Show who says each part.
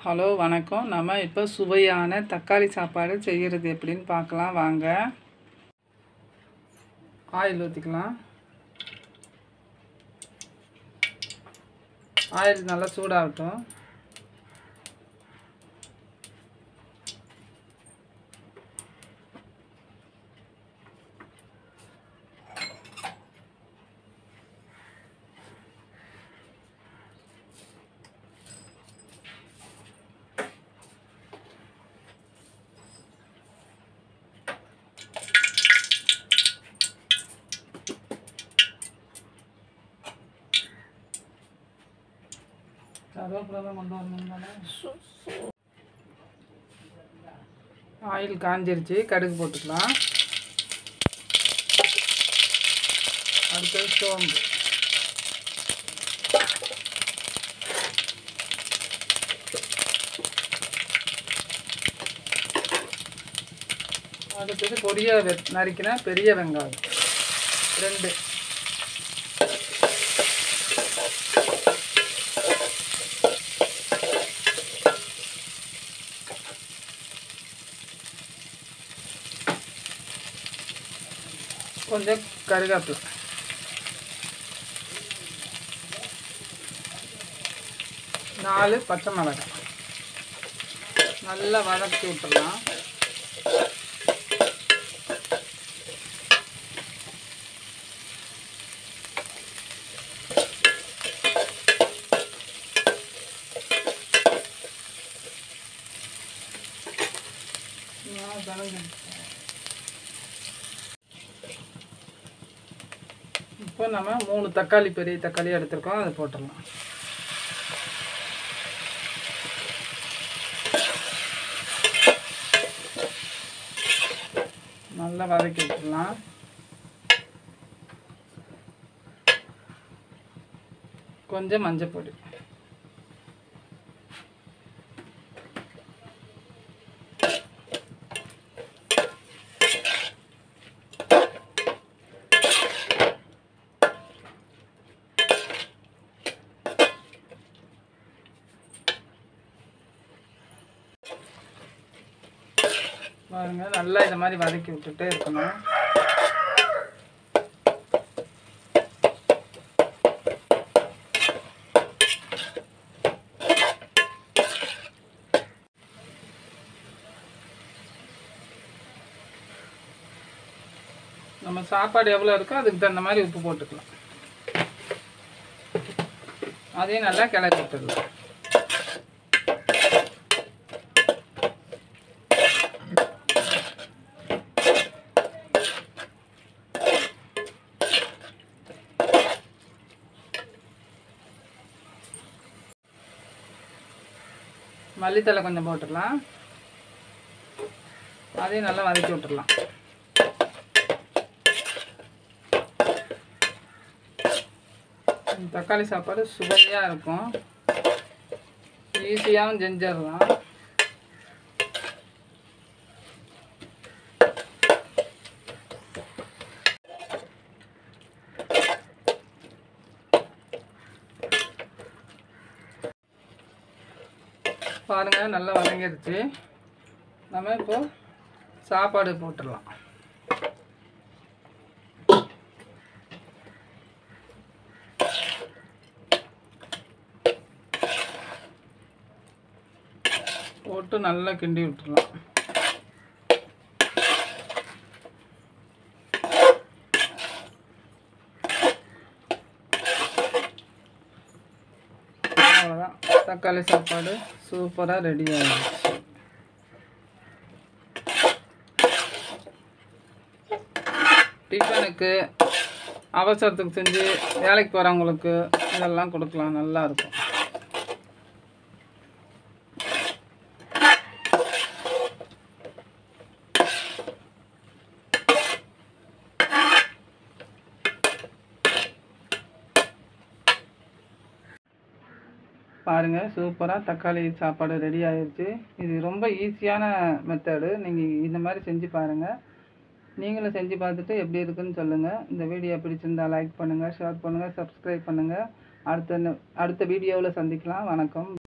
Speaker 1: hello வணக்கம் நம்ம இப்போ சுவையான தக்காளி சாப்பாடு செய்கிறது எப்படின்னு பார்க்கலாம் வாங்க ஆயில் ஊற்றிக்கலாம் ஆயில் நல்லா சூடாகட்டும் கருவேப்பிலை கொண்டு வரணும் ஆயில் காஞ்சிருச்சு கடுகு போட்டுக்கலாம் அடுத்தது சோம்பு அடுத்தது பொடியாக வெ நறுக்கின பெரிய வெங்காயம் ரெண்டு கொஞ்சம் கருவேப்பிலை நாலு பச்சை மிளகாய் நல்லா வதக்கி விட்டுடலாம் இப்போ நம்ம மூணு தக்காளி பெரிய தக்காளி எடுத்துருக்கோம் அதை போட்டுடலாம் நல்லா வதக்கி விட்டுடலாம் கொஞ்சம் மஞ்சள் பொடி பாருங்க நல்லா இதை மாதிரி வதக்கி விட்டுட்டே இருக்கணும் நம்ம சாப்பாடு எவ்வளோ இருக்கோ அதுக்கு தகுந்த மாதிரி உப்பு போட்டுக்கலாம் அதையும் நல்லா கிளறி விட்டுடலாம் மல்லித்தலை கொஞ்சம் போட்டுடலாம் அதையும் நல்லா வதக்கி விட்டுடலாம் தக்காளி சாப்பாடு சுவையாக இருக்கும் ஈஸியாகவும் செஞ்சிடலாம் பாருங்கள் நல்லா வதங்கிடுச்சு நம்ம இப்போ சாப்பாடு போட்டுடலாம் போட்டு நல்லா கிண்டி விட்டுடலாம் அவ்வளோதான் தக்காளி சாப்பாடு சூப்பராக ரெடி ஆகிடுச்சு டிஃபனுக்கு அவசரத்துக்கு செஞ்சு வேலைக்கு போகிறவங்களுக்கு இதெல்லாம் கொடுக்கலாம் நல்லா இருக்கும் பாருங்கள் சூப்பராக தக்காளி சாப்பாடு ரெடி ஆயிடுச்சு இது ரொம்ப ஈஸியான மெத்தடு நீங்கள் இந்த மாதிரி செஞ்சு பாருங்கள் நீங்களும் செஞ்சு பார்த்துட்டு எப்படி இருக்குன்னு சொல்லுங்கள் இந்த வீடியோ பிடிச்சிருந்தா லைக் பண்ணுங்கள் ஷேர் பண்ணுங்கள் சப்ஸ்கிரைப் பண்ணுங்கள் அடுத்த அடுத்த வீடியோவில் சந்திக்கலாம் வணக்கம்